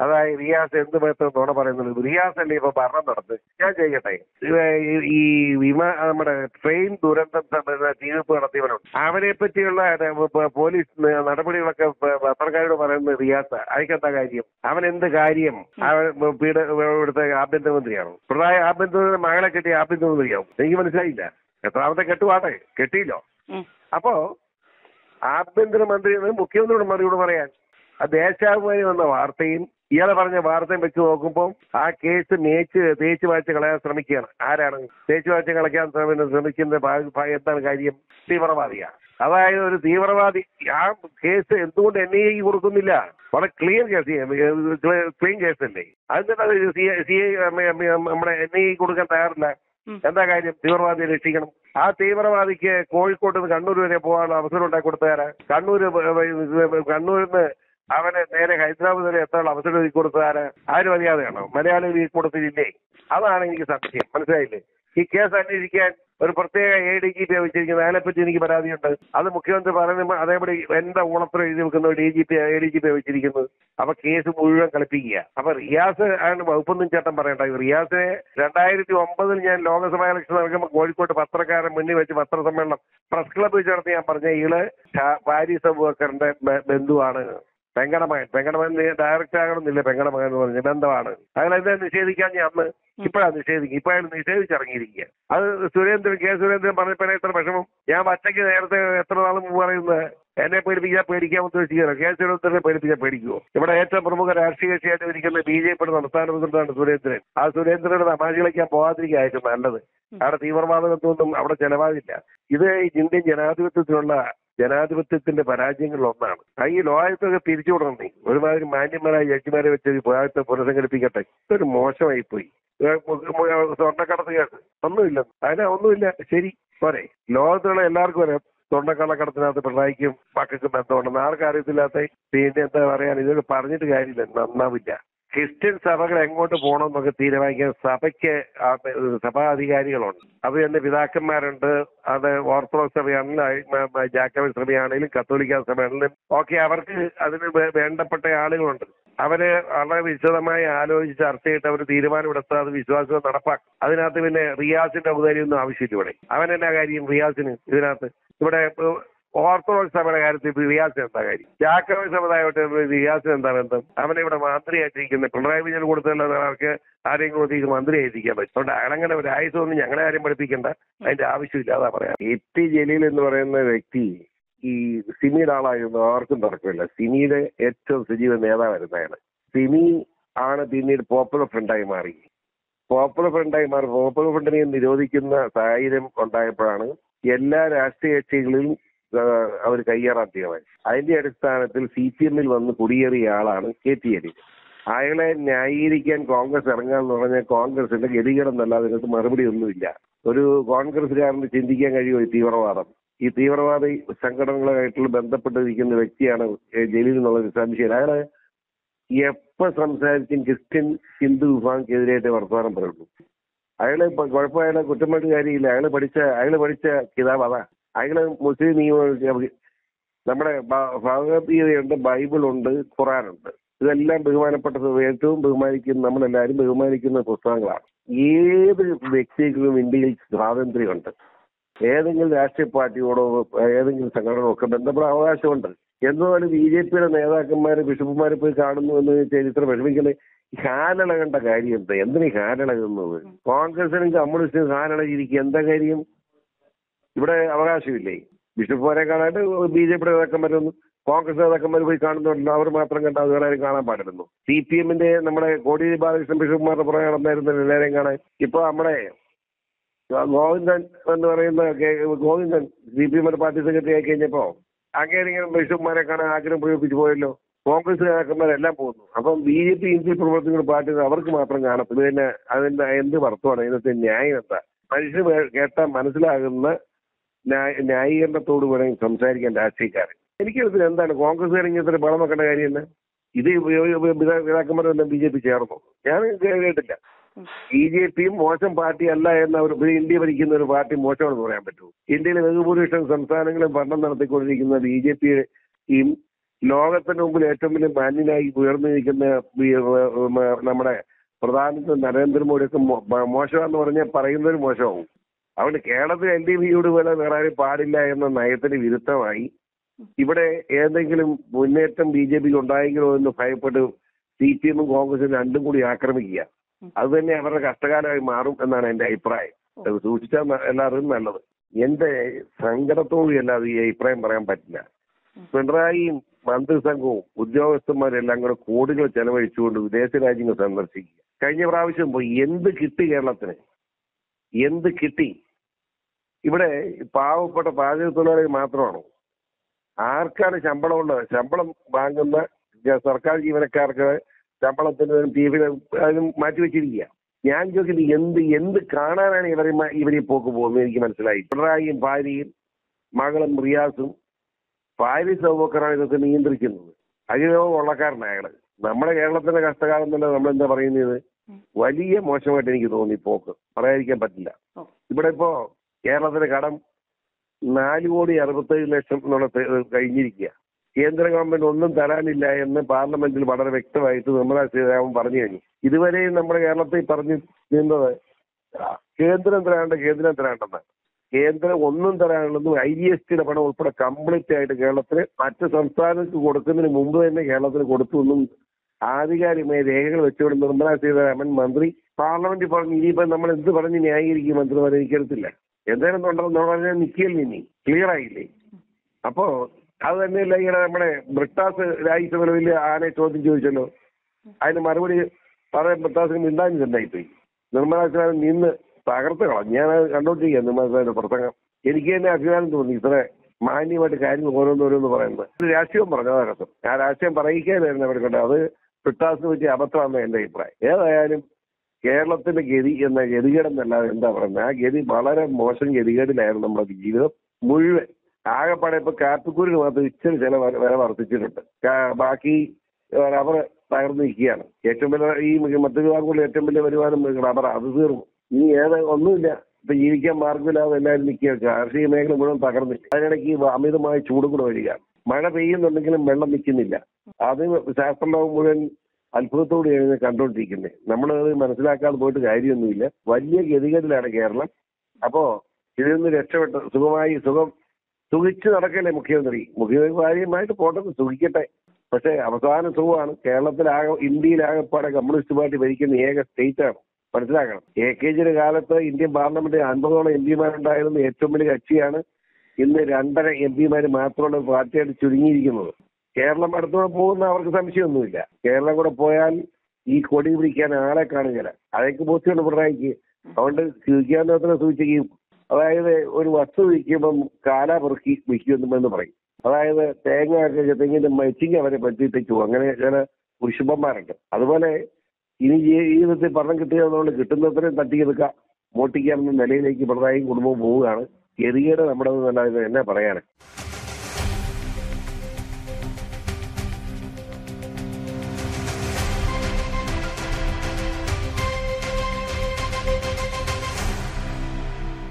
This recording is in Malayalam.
അതായത് റിയാസ് എന്ത് മേത്ത് നുണ പറയുന്നത് റിയാസ് അല്ലേ ഇപ്പൊ ഭരണം നടത്ത് ഞാൻ ചെയ്യട്ടെ ഇത് ഈ- ഈ വിമാ നമ്മുടെ ട്രെയിൻ ദുരന്തം സംബന്ധിച്ച തീർപ്പ് നടത്തിയവനുണ്ട് അവനെ പറ്റിയുള്ള ഏ, പ- പോലീസ് നടപടികളൊക്കെ പ- പത്രക്കാരോട് പറയുന്നത് റിയാസ് അതിക്കെന്താ കാര്യം അവൻ എന്ത് കാര്യം അവൻ പീഡ ഇവിടുത്തെ ആഭ്യന്തരമന്ത്രിയാണോ പിണറായി ആഭ്യന്തര മകളെ കെട്ടിയ ആഭ്യന്തരമന്ത്രിയാവും എനിക്ക് മനസ്സിലായില്ല എത്രാമത്തെ കെട്ടുവാട്ടെ കെട്ടിയില്ലോ ഉം. അപ്പോ ആഭ്യന്തരമന്ത്രി എന്ന് മുഖ്യമന്ത്രിയോട് മറുപടി പറയാൻ ആ ദേശാഭിമാനി വന്ന വാർത്തയും ഇയാളെ പറഞ്ഞ വാർത്തയും വെച്ച് നോക്കുമ്പോൾ ആ കേസ് മേച്ച് തേച്ച് വാച്ച് കളയാൻ ശ്രമിക്കുകയാണ് ആരാണ് തേച്ച് വാച്ച് കളയ്ക്കാൻ ശ്രമി- ശ്രമിക്കുന്ന ഭാ- ഭാ- എന്താണ് കാര്യം തീവ്രവാദിയാണ് അതായത് ഒരു തീവ്രവാദി ആ കേസ് എന്തുകൊണ്ട് എൻ ഐ കൊടുക്കുന്നില്ല വളരെ ക്ലിയർ കേസ് ക്ലീൻ കേസല്ലേ അതിന്റെ സി സി നമ്മുടെ എൻ ഐ കൊടുക്കാൻ തയ്യാറില്ല ഉം. എന്താ കാര്യം തീവ്രവാദിയെ രക്ഷിക്കണം ആ തീവ്രവാദിക്ക് കോഴിക്കോട്ട് നിന്ന് കണ്ണൂർ വരെ പോകാനുള്ള അവസരം ഉണ്ടാക്കി കൊടുത്തതാരാ കണ്ണൂര് കണ്ണൂരിൽ നിന്ന് അവന് നേരെ ഹൈദരാബാദ് വരെ എത്താനുള്ള അവസരം ഒരുക്കി കൊടുത്തതാരാ ആരും അറിയാതെയാണോ മലയാളികൾ ഈ കൊടുത്തില്ലേ അതാണ് എനിക്ക് സംശയം മനസ്സിലായില്ലേ ഈ കേസ് അന്വേഷിക്കാൻ ഒരു പ്രത്യേക എ ഡി ജി പി വെച്ചിരിക്കുന്നത് അതിനെപ്പറ്റി എനിക്ക് പരാതിയുണ്ട് അത് മുഖ്യമന്ത്രി പറയുമ്പോൾ അതേപടി എന്താ ഊളത്തിൽ എഴുതി വെക്കുന്ന D G P A D G P വെച്ചിരിക്കുന്നത് അപ്പൊ കേസ് മുഴുവൻ കളിപ്പിക്കുക അപ്പൊ റിയാസ് ആണ് വകുപ്പൊന്നും ചേട്ടൻ പറയണ്ട ഈ റിയാസിനെ രണ്ടായിരത്തി ഒമ്പതിൽ ഞാൻ ലോക്സഭാ ഇലക്ഷൻ നടക്കുമ്പോൾ കോഴിക്കോട്ട് പത്രക്കാരൻ മുന്നിൽ വെച്ച് പത്രസമ്മേളനം പ്രസ് ക്ലബ്ബ് ചേർത്ത് ഞാൻ പറഞ്ഞ ഇള് ഷാ- പാരീസ് അബൂബക്കറിന്റെ ബ- ബന്ധുവാണ് പെങ്കടമകൻ പെങ്കടമകൻ ഡയറക്റ്റ് ആകണമെന്നില്ല പെങ്കടമകൻ എന്ന് പറഞ്ഞ ബന്ധമാണ് അതിലെന്താ നിഷേധിക്കാൻ ഞാൻ അന്ന് ഇപ്പോഴാണ് നിഷേധിക്കുക ഇപ്പോഴാണ് നിഷേധിച്ചിറങ്ങിയിരിക്കുക അത് സുരേന്ദ്രൻ കെ സുരേന്ദ്രൻ പറഞ്ഞപ്പോഴേ എത്ര വിഷമം ഞാൻ പച്ചയ്ക്ക് നേരത്തെ എത്ര നാൾ മുമ്പ് പറയുന്നത് എന്നെ പേടിപ്പിക്കാൻ പേടിക്കാൻ ഉദ്ദേശിക്കുകയാണ് കെ സുരേന്ദ്രനെ പേടിപ്പിക്കാൻ പേടിക്കുമോ ഇവിടെ ഏറ്റവും പ്രമുഖ രാഷ്ട്രീയ കക്ഷിയായിട്ട് ഇരിക്കുന്ന ബി ജെ പിയുടെ സംസ്ഥാന പ്രസിഡന്റാണ് സുരേന്ദ്രൻ ആ സുരേന്ദ്രന്റെ തമാശ കളിക്കാൻ പോകാതിരിക്കുകയായിരിക്കും നല്ലത് അവിടെ തീവ്രവാദത്തൊന്നും അവിടെ ചെലവാകില്ല ഇത് ഇന്ത്യൻ ജനാധിപത്യത്തിനുള്ള ജനാധിപത്യത്തിന്റെ പരാജയങ്ങളിൽ ഒന്നാണ് ആ ഈ ലോകത്തൊക്കെ പിരിച്ചുവിടണം നീ ഒരുമാതിരി മാന്യന്മാരായ ജഡ്ജിമാരെ വെച്ച് ഈ ലോകത്തെ പുനഃസംഘടിപ്പിക്കട്ടെ ഇതൊരു മോശമായി പോയി സ്വർണ്ണക്കടത്ത് കേസ് ഒന്നുമില്ല അതിനാ ഒന്നുമില്ല ശരി പോരെ ലോകത്തുള്ള എല്ലാവർക്കും അറിയാം സ്വർണ്ണക്കള്ളക്കടത്തിനകത്ത് പിണറായിക്കും മക്കൾക്കും ബന്ധമുണ്ടെന്ന് ആർക്കും അറിയത്തില്ലാത്ത പിന്നെ എന്താ പറയാൻ ഇതൊക്കെ പറഞ്ഞിട്ട് കാര്യമില്ല നന്നാവില്ല ക്രിസ്ത്യൻ സഭകൾ എങ്ങോട്ട് പോകണം എന്നൊക്കെ തീരുമാനിക്കാൻ സഭയ്ക്ക് ആ, സഭാ അധികാരികളുണ്ട് അത് തന്നെ പിതാക്കന്മാരുണ്ട് അത് ഓർത്തഡോക്സ് സഭയാണെങ്കിലും ജാക്കബിൻ സഭയാണെങ്കിലും കത്തോലിക്ക സഭയാണെങ്കിലും ഒക്കെ അവർക്ക് അതിന് വേ- വേണ്ടപ്പെട്ട ആളുകളുണ്ട് അവര് വളരെ വിശദമായി ആലോചിച്ച് ചർച്ച ചെയ്തിട്ട് അവർ തീരുമാനമെടുത്ത് അത് വിശ്വാസം നടപ്പാക്കും അതിനകത്ത് പിന്നെ റിയാസിന്റെ ഔദാര്യമൊന്നും ആവശ്യമില്ല ഇവിടെ അവൻ എന്നാ കാര്യം റിയാസിന് ഇതിനകത്ത് ഇവിടെ ഇപ്പൊ ഓർത്തഡോക്സ് സഭയുടെ കാര്യത്തിൽ റിയാസിന് എന്താ കാര്യം ജാക്കബിൻ സമുദായമായിട്ട് റിയാസിന് എന്താ ബന്ധം അവനെ ഇവിടെ മന്ത്രിയായിട്ടിരിക്കുന്നത് പിണറായി വിജയൻ കൊടുത്തല്ലാതെ അവർക്ക് ആരെങ്കിലും കൊടുത്തേക്ക് മന്ത്രിയായിരിക്കാൻ പറ്റും അതുകൊണ്ട് അയാളങ്ങനെ ഒരു ആയുധമൊന്നും ഞങ്ങളെ ആരും പഠിപ്പിക്കണ്ട അതിന്റെ ആവശ്യമില്ല അതാ പറയാം എ ടി ജലീൽ എന്ന് പറയുന്ന വ്യക്തി ഈ സിമിയുടെ ആളായിരുന്നു ആർക്കും തർക്കമില്ല സിമിയുടെ ഏറ്റവും സജീവ നേതാവായിരുന്നു അയാൾ സിമി ആണ് പിന്നീട് പോപ്പുലർ ഫ്രണ്ടായി മാറി പോപ്പുലർ ഫ്രണ്ടായി മാറി പോപ്പുലർ ഫ്രണ്ടിനെ നിരോധിക്കുന്ന സാഹചര്യം ഉണ്ടായപ്പോഴാണ് എല്ലാ രാഷ്ട്രീയ കക്ഷികളിലും അവർ കയ്യേറാൻ തീരുമാനിച്ചു അതിന്റെ അടിസ്ഥാനത്തിൽ സി പി എമ്മിൽ വന്ന് കുടിയേറിയ ആളാണ് കെ ടി ജലീൽ അയാളെ ന്യായീകരിക്കാൻ കോൺഗ്രസ് ഇറങ്ങാന്ന് പറഞ്ഞാൽ കോൺഗ്രസിന്റെ ഗതികേടെന്നല്ലാതെ ഇതിനകത്ത് മറുപടി ഒന്നുമില്ല ഒരു കോൺഗ്രസ്സുകാരന് ചിന്തിക്കാൻ കഴിയുമോ ഈ തീവ്രവാദം ഈ തീവ്രവാദി സംഘടനകളുമായിട്ടുള്ള ബന്ധപ്പെട്ടിരിക്കുന്ന വ്യക്തിയാണ് ഏ, ജലീൽ എന്നുള്ളത് സംശയം അയാള് എപ്പോ സംസാരിച്ചും ക്രിസ്ത്യൻ ഹിന്ദു വിഭാഗക്കെതിരായിട്ട് വർത്തമാനം പറയുള്ളൂ അയാള് ഇപ്പൊ കുഴപ്പമായാലും കുറ്റമായിട്ട് കാര്യമില്ല അയാള് പഠിച്ച അയാള് പഠിച്ച കിതാബ് അതാ അയാള് മുസ്ലിം നിയമ നമ്മുടെ ഭ- ഭഗവത്ഗീതയുണ്ട് ബൈബിളുണ്ട് ഖുറാനുണ്ട് ഇതെല്ലാം ബഹുമാനപ്പെട്ട ഏറ്റവും ബഹുമാനിക്കുന്ന നമ്മളെല്ലാവരും ബഹുമാനിക്കുന്ന പുസ്തകങ്ങളാണ് ഏത് വ്യക്തിക്കും ഇന്ത്യയിൽ സ്വാതന്ത്ര്യമുണ്ട് ഏതെങ്കിലും രാഷ്ട്രീയ പാർട്ടിയോടോ ഏതെങ്കിലും സംഘടനകളൊക്കെ ബന്ധപ്പെടാൻ അവകാശമുണ്ട് എന്തുപോലെ ബി ജെ പിയുടെ നേതാക്കന്മാര് ബിഷപ്പുമാരെ പോയി കാണുന്നു എന്ന് ചരിത്രം വിഷമിക്കുന്നത് ഹാലിളകേണ്ട കാര്യം എന്താ എന്തിനാ ഹാലിളകുന്നത് കോൺഗ്രസിനും കമ്മ്യൂണിസ്റ്റിനും ഹാലിളകിയിരിക്കുക എന്താ കാര്യം ഇവിടെ അവകാശമില്ലേ ബിഷപ്പുമാരെ കാണാണ്ട് ബി ജെ പിയുടെ നേതാക്കന്മാരൊന്നും കോൺഗ്രസ് നേതാക്കന്മാർ പോയി കാണുന്നുണ്ടല്ലോ അവർ മാത്രം കണ്ടാൽ വേറെ ആരും കാണാൻ പാടില്ലെന്നു സി പി എമ്മിന്റെ നമ്മുടെ കോടിയേരി ബാലകൃഷ്ണൻ ബിഷപ്പുമാരുടെ പുറകെ നടന്നായിരുന്നല്ലോ എല്ലാവരെയും കാണാൻ ഇപ്പൊ നമ്മുടെ ഗോവിന്ദൻ എന്ന് പറയുന്ന കെ- ഗോവിന്ദൻ സി പി എമ്മിന്റെ പാർട്ടി സെക്രട്ടറി ആയി കഴിഞ്ഞപ്പോ അങ്ങേരിങ്ങനെ ബിഷപ്പുമാരെ കാണാൻ ആഗ്രഹം പ്രയോഗിപ്പിച്ചു പോയല്ലോ കോൺഗ്രസ് നേതാക്കന്മാരെല്ലാം പോകുന്നു അപ്പം ബി ജെ പി ഇന്ത്യയിൽ പ്രവർത്തിക്കുന്ന പാർട്ടി അവർക്ക് മാത്രം കാണത്തില്ല പിന്നെ അതിന്റെ എന്ത് അർത്ഥമാണ് ഇതിനകത്തെ ന്യായം എന്താ മനുഷ്യന് വേ- കേട്ടാൽ മനസ്സിലാകുന്ന ന്യായ- ന്യായീകരണത്തോട് വേണമെങ്കിൽ സംസാരിക്കാൻ രാഷ്ട്രീയക്കാരൻ എനിക്കതിൽ എന്താണ് കോൺഗ്രസ് ഇത്ര ബളം വെക്കേണ്ട കാര്യം തന്നെ ഇത് നേതാക്കന്മാരെല്ലാം ബി ജെ പി ചേർന്നു ഞാൻ കേട്ടില്ല ബി ജെ പിയും മോശം പാർട്ടി അല്ല എന്ന് അവർ ഒരു ഇന്ത്യ ഭരിക്കുന്ന ഒരു പാർട്ടി മോശമാണെന്ന് പറയാൻ പറ്റൂ ഇന്ത്യയിലെ ബഹുഭൂരിപക്ഷം സംസ്ഥാനങ്ങളും ഭരണം നടത്തിക്കൊണ്ടിരിക്കുന്ന ബി ജെ പിയും ലോകത്തിന് മുമ്പിൽ ഏറ്റവും വലിയ മാന്യനായി ഉയർന്നു നിൽക്കുന്ന ഈ, ഏ, ഏ, നമ്മുടെ പ്രധാനമന്ത്രി നരേന്ദ്രമോദിയൊക്കെ മോ- മ- മോശമാണെന്ന് പറഞ്ഞാൽ പറയുന്നതിന് മോശമാവും അതുകൊണ്ട് കേരളത്തിൽ എൽ ഡി എഫിയോട് പോലെ നേടാനും പാടില്ല എന്ന നയത്തിന് വിരുദ്ധമായി ഇവിടെ ഏതെങ്കിലും മുന്നേറ്റം ബി ജെ പിക്ക് ഉണ്ടായെങ്കിലോ എന്ന് ഭയപ്പെട്ട് സി പി എമ്മും കോൺഗ്രസും രണ്ടും കൂടി ആക്രമിക്കുക അത് തന്നെ അവരുടെ കഷ്ടകാലമായി മാറും എന്നാണ് എന്റെ അഭിപ്രായം അത് സൂക്ഷിച്ചാൽ ന- എല്ലാവരും നല്ലത് എന്റെ സങ്കടത്തോടും അല്ലാതെ ഈ അഭിപ്രായം പറയാൻ പറ്റില്ല പിണറായിയും മന്ത്രിസംഘവും ഉദ്യോഗസ്ഥന്മാരെല്ലാം കൂടെ കോടികൾ ചെലവഴിച്ചുകൊണ്ട് വിദേശ രാജ്യങ്ങൾ സന്ദർശിക്കുക കഴിഞ്ഞ പ്രാവശ്യം പോയി എന്ത് കിട്ടി കേരളത്തിന് എന്ത് കിട്ടി ഇവിടെ പാവപ്പെട്ട പാചക തൊഴിലാളികൾ മാത്രമാണോ ആർക്കാണ് ശമ്പളം ഉള്ളത് ശമ്പളം വാങ്ങുന്ന ജ- സർക്കാർ ജീവനക്കാർക്ക് ശമ്പളത്തിന് പി എഫിന് അതിനും മാറ്റിവെച്ചിരിക്കുക ഞാൻ ചോദിക്കുന്നത് എന്ത് എന്ത് കാണാനാണ് ഇവരെ ഇവരെ പോക്ക് പോകുന്നത് എനിക്ക് മനസ്സിലായി പിണറായിയും ഭാര്യയും മകളും റിയാസും പാരീസ് അബൂബക്കറാണ് ഇതൊക്കെ നിയന്ത്രിക്കുന്നത് അയ്യോ ഉള്ളക്കാരനാണ് അയാള് നമ്മുടെ കേരളത്തിന്റെ കഷ്ടകാലം തന്നെ നമ്മൾ എന്താ പറയുന്നത് വലിയ മോശമായിട്ട് എനിക്ക് തോന്നി പോക്ക് പറയാതിരിക്കാൻ പറ്റില്ല ഓ. ഇവിടെ ഇപ്പോ കേരളത്തിന്റെ കടം നാല് കോടി അറുപത്തേഴ് ലക്ഷം എന്നുള്ള തെ- കഴിഞ്ഞിരിക്കുക കേന്ദ്ര ഗവൺമെന്റ് ഒന്നും തരാനില്ല എന്ന് പാർലമെന്റിൽ വളരെ വ്യക്തമായിട്ട് നിർമ്മലാ സീതാരാമൻ പറഞ്ഞു കഴിഞ്ഞു ഇതുവരെയും നമ്മുടെ കേരളത്തിൽ പറഞ്ഞു നിന്നത് ആ, കേന്ദ്രം തരാണ്ട് കേന്ദ്രം തരാണ്ടെന്ന് കേന്ദ്രം ഒന്നും തരാനുള്ളതും ഐ ജി എസ് ടിയുടെ പണം ഉൾപ്പെടെ കംപ്ലീറ്റ് ആയിട്ട് കേരളത്തിന് മറ്റ് സംസ്ഥാനങ്ങൾക്ക് കൊടുക്കുന്നതിന് മുമ്പ് തന്നെ കേരളത്തിന് കൊടുത്തു എന്നും ആധികാരികമായ രേഖകൾ വെച്ചുകൊണ്ട് നിർമ്മലാ സീതാരാമൻ മന്ത്രി പാർലമെന്റിൽ പറഞ്ഞു ഇനിയിപ്പോ നമ്മൾ എന്ത് പറഞ്ഞ് ന്യായീകരിക്കും മന്ത്രിമാരെ എനിക്കറിയത്തില്ല എന്തായാലും ഉണ്ടെന്ന് പറഞ്ഞാൽ നിൽക്കില്ല ഇനി ക്ലിയർ ആയില്ലേ അപ്പോ അത് തന്നെയല്ല ഇങ്ങനെ നമ്മുടെ ബ്രിട്ടാസ് രാജ്യസഭയിൽ വലിയ ആനെ ചോദ്യം ചോദിച്ചല്ലോ അതിന് മറുപടി പറയാൻ ബ്രിട്ടാസിന് മിണ്ടാഞ്ഞിട്ടുണ്ടായിപ്പോയി നിർമ്മലാ സീതാരാമൻ നിന്ന് തകർത്ത് കളഞ്ഞു ഞാൻ അത് കണ്ടോണ്ടിരിക്കുക നിർമ്മലാ സീതാരാമന്റെ പ്രസംഗം എനിക്ക് തന്നെ അഭിമാനം തോന്നി ഇത്ര മാന്യമായിട്ട് കാര്യങ്ങൾ ഓരോന്നോരോന്ന് പറയുന്നത് ഇത് രാഷ്ട്രീയം പറഞ്ഞു അതകത്തും ഞാൻ രാഷ്ട്രീയം പറയിക്കാനായിരുന്നു അവിടെ കൊണ്ട് അത് ബ്രിട്ടാസിന് പറ്റിയ അബദ്ധമാണെന്ന് എന്റെ അഭിപ്രായം ഏതായാലും കേരളത്തിന്റെ ഗതി എന്ന ഗതികേടെന്നല്ലാതെ എന്താ പറയുന്നത് ആ ഗതി വളരെ മോശം ഗതികേടിലായിരുന്നു നമ്മുടെ ജീവിതം മുഴുവൻ ആകെപ്പാടെ ഇപ്പൊ കാപ്പിക്കൂരിന് മാത്രം ഇച്ചിരി ചില വില വില വർദ്ധിച്ചിട്ടുണ്ട് കാ- ബാക്കി റബ്ബർ തകർന്നു നിൽക്കുകയാണ് ഏറ്റവും വലിയ ഈ മധ്യവിഭാഗങ്ങളിൽ ഏറ്റവും വലിയ വരുമാനം റബ്ബർ അത് തീർന്നു ഇനി ഏത് ഒന്നുമില്ല ഇപ്പൊ ജീവിക്കാൻ മാർഗമില്ലാതെ എല്ലാവരും നിൽക്കുക കാർഷിക മേഖല മുഴുവൻ തകർന്നില്ല അതിനിടയ്ക്ക് ഈ അമിതമായ ചൂട് കൂടെ വരിക മഴ പെയ്യുന്നുണ്ടെങ്കിലും വെള്ളം നിൽക്കുന്നില്ല അത് ശാസ്ത്രലോകം മുഴുവൻ അത്ഭുതത്തോടെയാണ് കണ്ടുകൊണ്ടിരിക്കുന്നത് നമ്മളത് മനസ്സിലാക്കാതെ പോയിട്ട് കാര്യമൊന്നുമില്ല വലിയ ഗതികേടിലാണ് കേരളം അപ്പോ ഇതിൽ നിന്ന് രക്ഷപ്പെട്ട് സുഖമായി സുഖം സുഖിച്ച് നടക്കല്ലേ മുഖ്യമന്ത്രി മുഖ്യമന്ത്രി കാര്യമായിട്ട് പോട്ടെന്ന് സുഖിക്കട്ടെ പക്ഷേ അവസാന സുഖമാണ് കേരളത്തിലാകെ ഇന്ത്യയിലാകെപ്പാടെ കമ്മ്യൂണിസ്റ്റ് പാർട്ടി ഭരിക്കുന്ന ഏക സ്റ്റേറ്റ് ആണ് മനസ്സിലാക്കണം എ കെ ജിയുടെ കാലത്ത് ഇന്ത്യൻ പാർലമെന്റിൽ അൻപതോളം എം പിമാരുണ്ടായിരുന്ന ഏറ്റവും വലിയ കക്ഷിയാണ് ഇന്ന് രണ്ടര എം പിമാർ മാത്രമുള്ള പാർട്ടിയായിട്ട് ചുരുങ്ങിയിരിക്കുന്നത് കേരളം അടുത്തൂടെ പോകുന്ന അവർക്ക് സംശയമൊന്നുമില്ല കേരളം കൂടെ പോയാൽ ഈ കൊടി പിടിക്കാൻ ആളെ കാണുകയില്ല അതൊക്കെ ബോധ്യമുണ്ട് പിണറായിക്ക് അതുകൊണ്ട് സൂചിക്കാവുന്നത്ര സൂചിക്കും അതായത് ഒരു വസ്തു വിൽക്കുമ്പം കാല പെറുക്കി വിൽക്കുമെന്ന് പറയും അതായത് തേങ്ങ ഒക്കെ തെങ്ങിന്റെ മച്ചിങ് അവരെ പറ്റിയിട്ടേക്കു അങ്ങനെ ചില പുരുഷന്മാരുണ്ട് അതുപോലെ ഇനി ജീ- ജീവിതത്തിൽ പഠനം കിട്ടുക എന്നുകൊണ്ട് കിട്ടുന്നത്രയും തട്ടിയെടുക്കാം മോട്ടിക്കാമെന്ന നിലയിലേക്ക് പിണറായിയും കുടുംബവും പോവുകയാണ് ഗതികേട് നമ്മുടെ എന്നല്ലാതെ എന്നാ പറയാനാണ്